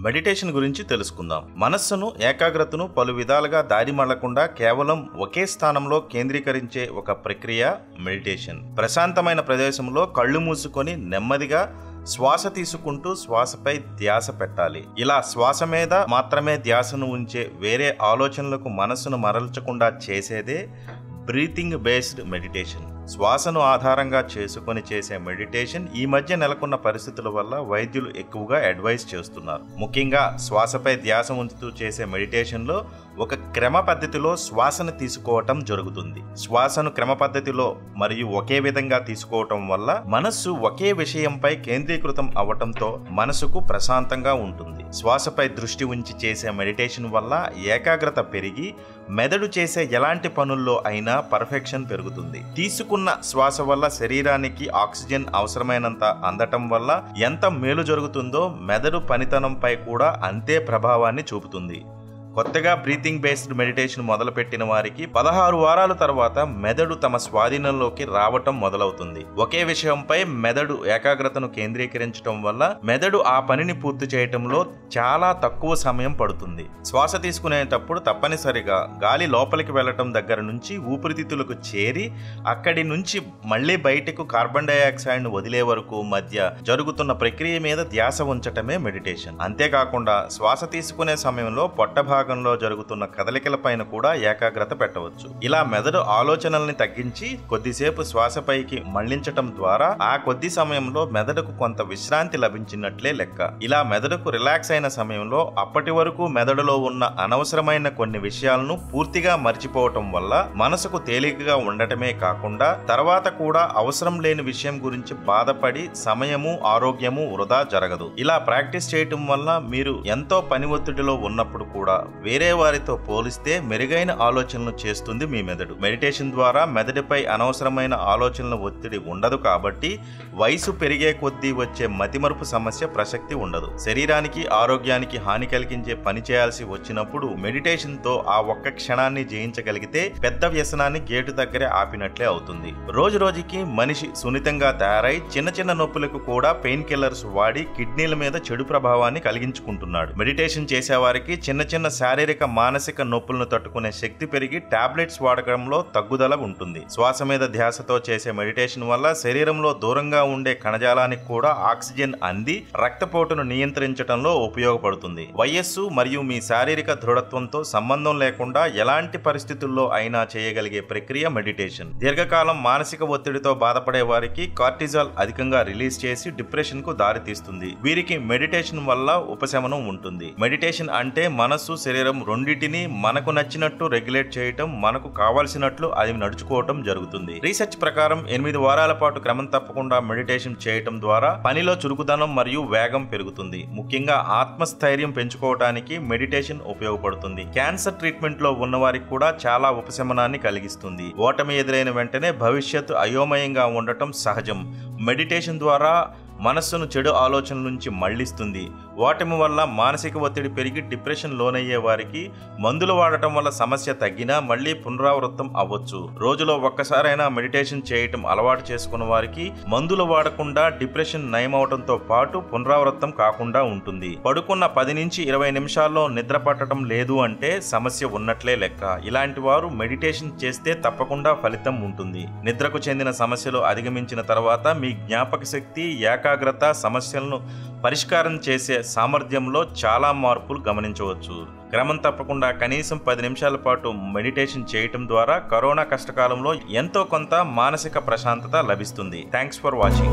Meditation గురించి తెలుసుకుందాం మనస్సును ఏకాగ్రతను పలు విధాలుగా దారి మళ్లకుండా కేవలం ఒకే స్థానంలో కేంద్రీకరించే ఒక ప్రక్రియ మెడిటేషన్ ప్రశాంతమైన ప్రదేశంలో కళ్ళు మూసుకొని నెమ్మదిగా శ్వాస తీసుకుంటూ శ్వాసపై ధ్యాస పెట్టాలి ఇలా శ్వాస మీద మాత్రమే ధ్యాసను ఉంచే వేరే ఆలోచనలకు మనస్సును మరల్చకుండా చేసేదే బ్రీతింగ్ బేస్డ్ మెడిటేషన్ శ్వాసను ఆధారంగా చేసుకొని చేసే మెడిటేషన్ ఈ మధ్య నెలకొన్న పరిస్థితుల వల్ల వైద్యులు ఎక్కువగా అడ్వైస్ చేస్తున్నారు ముఖ్యంగా శ్వాసపై ధ్యాస ఉంచుతూ చేసే మెడిటేషన్లో ఒక క్రమ పద్ధతిలో శ్వాసను తీసుకోవటం జరుగుతుంది శ్వాసను క్రమ పద్ధతిలో మరియు ఒకే విధంగా తీసుకోవటం వల్ల మనస్సు ఒకే విషయంపై కేంద్రీకృతం అవ్వటంతో మనసుకు ప్రశాంతంగా ఉంటుంది శ్వాసపై దృష్టి ఉంచి చేసే మెడిటేషన్ వల్ల ఏకాగ్రత పెరిగి మెదడు చేసే ఎలాంటి పనుల్లో అయినా పర్ఫెక్షన్ పెరుగుతుంది తీసుకున్న శ్వాస వల్ల శరీరానికి ఆక్సిజన్ అవసరమైనంత అందటం వల్ల ఎంత మేలు జరుగుతుందో మెదడు పనితనంపై కూడా అంతే ప్రభావాన్ని చూపుతుంది కొత్తగా బ్రీతింగ్ బేస్డ్ మెడిటేషన్ మొదలుపెట్టిన వారికి పదహారు వారాల తర్వాత మెదడు తమ స్వాధీనంలోకి రావటం మొదలవుతుంది ఒకే విషయంపై మెదడు ఏకాగ్రతను కేంద్రీకరించడం వల్ల మెదడు ఆ పనిని పూర్తి చేయటంలో చాలా తక్కువ సమయం పడుతుంది శ్వాస తీసుకునేటప్పుడు తప్పనిసరిగా గాలి లోపలికి వెళ్ళటం దగ్గర నుంచి ఊపిరితిత్తులకు చేరి అక్కడి నుంచి మళ్ళీ బయటకు కార్బన్ డైఆక్సైడ్ ను వదిలే వరకు మధ్య జరుగుతున్న ప్రక్రియ మీద ధ్యాస ఉంచటమే మెడిటేషన్ అంతేకాకుండా శ్వాస తీసుకునే సమయంలో పొట్ట భాగంలో జరుగుతున్న కదలికల పైన కూడా ఏకాగ్రత పెట్టవచ్చు ఇలా మెదడు ఆలోచనల్ని తగ్గించి కొద్దిసేపు శ్వాసపైకి మళ్లించటం ద్వారా ఆ కొద్ది సమయంలో మెదడుకు కొంత విశ్రాంతి లభించినట్లే లెక్క ఇలా మెదడుకు రిలాక్స్ అయిన సమయంలో అప్పటి వరకు మెదడులో ఉన్న అనవసరమైన కొన్ని విషయాలను పూర్తిగా మర్చిపోవటం వల్ల మనసుకు తేలికగా ఉండటమే కాకుండా తర్వాత కూడా అవసరం లేని విషయం గురించి బాధపడి సమయము ఆరోగ్యము వృధా జరగదు ఇలా ప్రాక్టీస్ చేయటం వల్ల మీరు ఎంతో పని ఒత్తిడిలో ఉన్నప్పుడు కూడా వేరే వారితో పోలిస్తే మెరుగైన ఆలోచనలు చేస్తుంది మీ మెదడు మెడిటేషన్ ద్వారా మెదడుపై అనవసరమైన ఆలోచనల ఒత్తిడి ఉండదు కాబట్టి వయసు పెరిగే కొద్దీ వచ్చే మతిమరుపు సమస్య ప్రసక్తి ఉండదు శరీరానికి ఆరోగ్యానికి హాని కలిగించే పని చేయాల్సి వచ్చినప్పుడు మెడిటేషన్ తో ఆ ఒక్క క్షణాన్ని జయించగలిగితే పెద్ద వ్యసనాన్ని గేటు దగ్గరే ఆపినట్లే అవుతుంది రోజు రోజుకి మనిషి సున్నితంగా తయారై చిన్న చిన్న నొప్పులకు కూడా పెయిన్ కిల్లర్స్ వాడి కిడ్నీల మీద చెడు ప్రభావాన్ని కలిగించుకుంటున్నాడు మెడిటేషన్ చేసేవారికి చిన్న చిన్న శారీరక మానసిక నొప్పులను తట్టుకునే శక్తి పెరిగి టాబ్లెట్స్ వాడకంలో తగ్గుదల ఉంటుంది శ్వాస మీద ధ్యాసతో చేసే మెడిటేషన్ వల్ల శరీరంలో దూరంగా ఉండే కణజాలానికి కూడా ఆక్సిజన్ అంది రక్తపోటును నియంత్రించడంలో ఉపయోగపడుతుంది వయస్సు మరియు మీ శారీరక దృఢత్వంతో సంబంధం లేకుండా ఎలాంటి పరిస్థితుల్లో అయినా చేయగలిగే ప్రక్రియ మెడిటేషన్ దీర్ఘకాలం మానసిక ఒత్తిడితో బాధపడే వారికి కార్టిజాల్ అధికంగా రిలీజ్ చేసి డిప్రెషన్ కు దారితీస్తుంది వీరికి మెడిటేషన్ వల్ల ఉపశమనం ఉంటుంది మెడిటేషన్ అంటే మనస్సు శరీరం రెండింటిని మనకు నచ్చినట్టు రెగ్యులేట్ చేయటం మనకు కావాల్సినట్లు అది నడుచుకోవటం జరుగుతుంది రీసెర్చ్ ప్రకారం ఎనిమిది వారాల పాటు క్రమం తప్పకుండా మెడిటేషన్ చేయటం ద్వారా పనిలో చురుకుదనం మరియు వేగం పెరుగుతుంది ముఖ్యంగా ఆత్మస్థైర్యం పెంచుకోవడానికి మెడిటేషన్ ఉపయోగపడుతుంది క్యాన్సర్ ట్రీట్మెంట్ లో ఉన్నవారికి కూడా చాలా ఉపశమనాన్ని కలిగిస్తుంది ఓటమి ఎదురైన వెంటనే భవిష్యత్తు అయోమయంగా ఉండటం సహజం మెడిటేషన్ ద్వారా మనస్సును చెడు ఆలోచనల నుంచి మళ్లిస్తుంది ఓటమి వల్ల మానసిక ఒత్తిడి పెరిగి డిప్రెషన్ లోనయ్యే వారికి మందులు వాడటం వల్ల సమస్య తగ్గినా మళ్ళీ పునరావృతం అవ్వచ్చు రోజులో ఒక్కసారైనా మెడిటేషన్ చేయటం అలవాటు చేసుకున్న వారికి మందులు వాడకుండా డిప్రెషన్ నయమవడంతో పాటు పునరావృతం కాకుండా ఉంటుంది పడుకున్న పది నుంచి ఇరవై నిమిషాల్లో నిద్ర పట్టడం లేదు అంటే సమస్య ఉన్నట్లే లెక్క ఇలాంటి వారు మెడిటేషన్ చేస్తే తప్పకుండా ఫలితం ఉంటుంది నిద్రకు చెందిన సమస్యలు అధిగమించిన తర్వాత మీ జ్ఞాపక శక్తి ఏకాగ్రత సమస్యలను పరిష్కారం చేసే సామర్థ్యంలో చాలా మార్పులు గమనించవచ్చు క్రమం తప్పకుండా కనీసం పది నిమిషాల పాటు మెడిటేషన్ చేయటం ద్వారా కరోనా కష్టకాలంలో ఎంతో కొంత మానసిక ప్రశాంతత లభిస్తుంది thanks for watching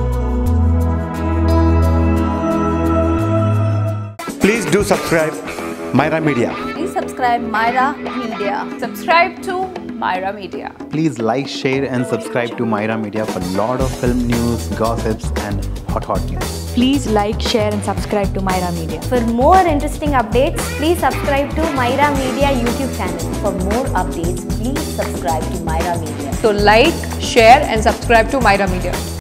Please do subscribe Myra Media. Please subscribe Myra Media. Subscribe to Myra Media. Please like, share, and subscribe to Myra Media for lot of film news, gossips, and hot hot news. Please like, share, and subscribe to Myra Media. For more interesting updates, please subscribe to Myra Media YouTube channel. For more updates, please subscribe to Myra Media. So like, share and subscribe to Myra Media.